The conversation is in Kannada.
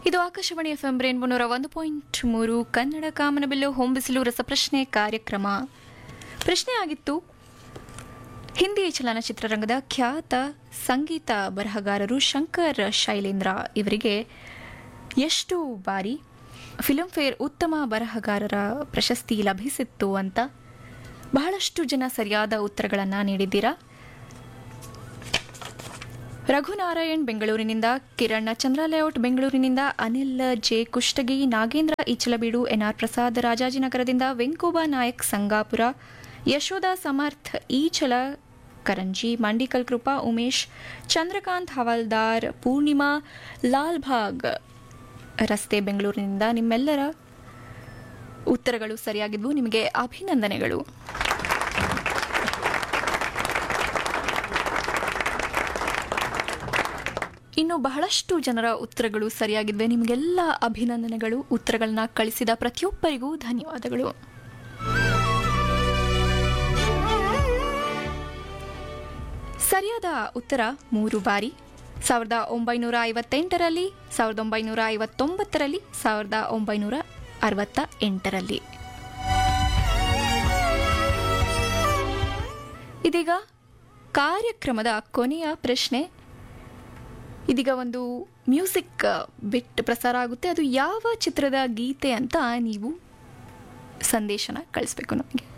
ಇದು ಆಕಾಶವಾಣಿ ಎಫ್ ಎಂ ರೇನ್ಬೋ ನೂರ ಒಂದು ಪಾಯಿಂಟ್ ಮೂರು ಕನ್ನಡ ಕಾಮನಬಿಲ್ಲು ಹೊಂಬಿಸಿಲು ರಸಪ್ರಶ್ನೆ ಕಾರ್ಯಕ್ರಮ ಪ್ರಶ್ನೆ ಆಗಿತ್ತು ಹಿಂದಿ ಚಲನಚಿತ್ರರಂಗದ ಖ್ಯಾತ ಸಂಗೀತ ಬರಹಗಾರರು ಶಂಕರ್ ಶೈಲೇಂದ್ರ ಇವರಿಗೆ ಎಷ್ಟು ಬಾರಿ ಫಿಲ್ಮ್ಫೇರ್ ಉತ್ತಮ ಬರಹಗಾರರ ಪ್ರಶಸ್ತಿ ಲಭಿಸಿತ್ತು ಅಂತ ಬಹಳಷ್ಟು ಜನ ಸರಿಯಾದ ಉತ್ತರಗಳನ್ನು ನೀಡಿದ್ದೀರಾ ರಘುನಾರಾಯಣ್ ಬೆಂಗಳೂರಿನಿಂದ ಕಿರಣ್ ಚಂದ್ರ ಲೇಔಟ್ ಬೆಂಗಳೂರಿನಿಂದ ಅನಿಲ್ ಜೆ ಕುಷ್ಟಗಿ ನಾಗೇಂದ್ರ ಇಚಲಬೀಡು ಎನ್ಆರ್ ಪ್ರಸಾದ್ ರಾಜಾಜಿನಗರದಿಂದ ವೆಂಕೋಬಾ ನಾಯಕ್ ಸಂಗಾಪುರ ಯಶೋಧ ಸಮರ್ಥ್ ಈಚಲ ಕರಂಜಿ ಮಂಡಿಕಲ್ ಕೃಪಾ ಉಮೇಶ್ ಚಂದ್ರಕಾಂತ್ ಹವಾಲ್ದಾರ್ ಪೂರ್ಣಿಮಾ ಲಾಲ್ಬಾಗ್ ರಸ್ತೆ ಬೆಂಗಳೂರಿನಿಂದ ನಿಮ್ಮೆಲ್ಲರ ಉತ್ತರಗಳು ಸರಿಯಾಗಿದ್ವು ನಿಮಗೆ ಅಭಿನಂದನೆಗಳು ಇನ್ನು ಬಹಳಷ್ಟು ಜನರ ಉತ್ತರಗಳು ಸರಿಯಾಗಿದ್ವೆ ನಿಮಗೆಲ್ಲ ಅಭಿನಂದನೆಗಳು ಉತ್ತರಗಳನ್ನ ಕಳಿಸಿದ ಪ್ರತಿಯೊಬ್ಬರಿಗೂ ಧನ್ಯವಾದಗಳು ಸರಿಯಾದ ಉತ್ತರ ಮೂರು ಬಾರಿ ಸಾವಿರದ ಒಂಬೈನೂರ ಐವತ್ತೆಂಟರಲ್ಲಿ ಸಾವಿರದ ಒಂಬೈನೂರ ಐವತ್ತೊಂಬತ್ತರಲ್ಲಿ ಸಾವಿರದ ಒಂಬೈನೂರ ಅರವತ್ತ ಎಂಟರಲ್ಲಿ ಇದೀಗ ಕಾರ್ಯಕ್ರಮದ ಕೊನೆಯ ಪ್ರಶ್ನೆ ಇದೀಗ ಒಂದು ಮ್ಯೂಸಿಕ್ ಬಿಟ್ ಪ್ರಸಾರ ಆಗುತ್ತೆ ಅದು ಯಾವ ಚಿತ್ರದ ಗೀತೆ ಅಂತ ನೀವು ಸಂದೇಶನ ಕಳಿಸ್ಬೇಕು ನಮಗೆ